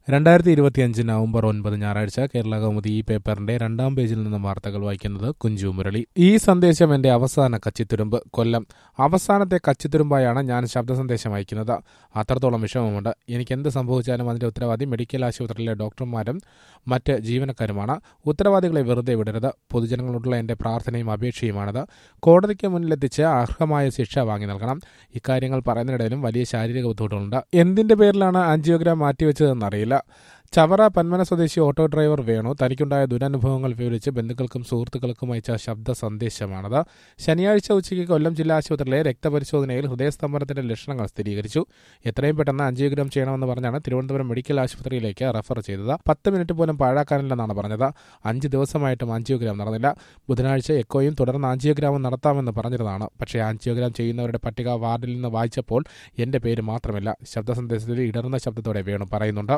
രണ്ടായിരത്തി ഇരുപത്തിയഞ്ച് നവംബർ ഒൻപത് ഞായറാഴ്ച കേരള കൗമുദി ഈ പേപ്പറിന്റെ രണ്ടാം പേജിൽ നിന്നും വാർത്തകൾ വായിക്കുന്നത് കുഞ്ചു മുരളി ഈ സന്ദേശം എന്റെ അവസാന കച്ചിത്തുരുമ്പ് കൊല്ലം അവസാനത്തെ കച്ചിത്തുരുമ്പായാണ് ഞാൻ ശബ്ദ സന്ദേശം അയക്കുന്നത് അത്രത്തോളം വിഷമമുണ്ട് എനിക്ക് എന്ത് സംഭവിച്ചാലും അതിന്റെ ഉത്തരവാദി മെഡിക്കൽ ആശുപത്രിയിലെ ഡോക്ടർമാരും മറ്റ് ജീവനക്കാരുമാണ് ഉത്തരവാദികളെ വെറുതെ വിടരുത് പൊതുജനങ്ങളോടുള്ള എന്റെ പ്രാർത്ഥനയും അപേക്ഷയുമാണത് കോടതിക്ക് മുന്നിലെത്തിച്ച് അർഹമായ ശിക്ഷ വാങ്ങി നൽകണം ഇക്കാര്യങ്ങൾ പറയുന്നതിനിടയിലും വലിയ ശാരീരിക ബുദ്ധിമുട്ടുകളുണ്ട് എന്തിന്റെ പേരിലാണ് ആൻജിയോഗ്രാം മാറ്റിവെച്ചതെന്നറിയില്ല ചവറ പന്മന സ്വദേശി ഓട്ടോ ഡ്രൈവർ വേണു തനിക്കുണ്ടായ ദുരനുഭവങ്ങൾ വിവരിച്ച് ബന്ധുക്കൾക്കും സുഹൃത്തുക്കൾക്കും അയച്ച ശബ്ദ സന്ദേശമാണത് ശനിയാഴ്ച ഉച്ചയ്ക്ക് കൊല്ലം ജില്ലാ ആശുപത്രിയിലെ രക്തപരിശോധനയിൽ ഹൃദയസ്തംഭനത്തിന്റെ ലക്ഷണങ്ങൾ സ്ഥിരീകരിച്ചു എത്രയും പെട്ടെന്ന് ആൻജിയോഗ്രാം ചെയ്യണമെന്ന് പറഞ്ഞാണ് തിരുവനന്തപുരം മെഡിക്കൽ ആശുപത്രിയിലേക്ക് റഫർ ചെയ്തത് പത്ത് മിനിറ്റ് പോലും പാഴാക്കാനില്ലെന്നാണ് പറഞ്ഞത് അഞ്ച് ദിവസമായിട്ടും ആൻജിയോഗ്രാം നടന്നില്ല ബുധനാഴ്ച എക്കോയും തുടർന്ന് ആൻജിയോഗ്രാമും നടത്താമെന്ന് പറഞ്ഞിരുന്നതാണ് പക്ഷേ ആൻജിയോഗ്രാം ചെയ്യുന്നവരുടെ പട്ടിക വാർഡിൽ നിന്ന് വായിച്ചപ്പോൾ എന്റെ പേര് മാത്രമല്ല ശബ്ദ സന്ദേശത്തിൽ ഇടർന്ന ശബ്ദത്തോടെ വേണു പറയുന്നുണ്ട്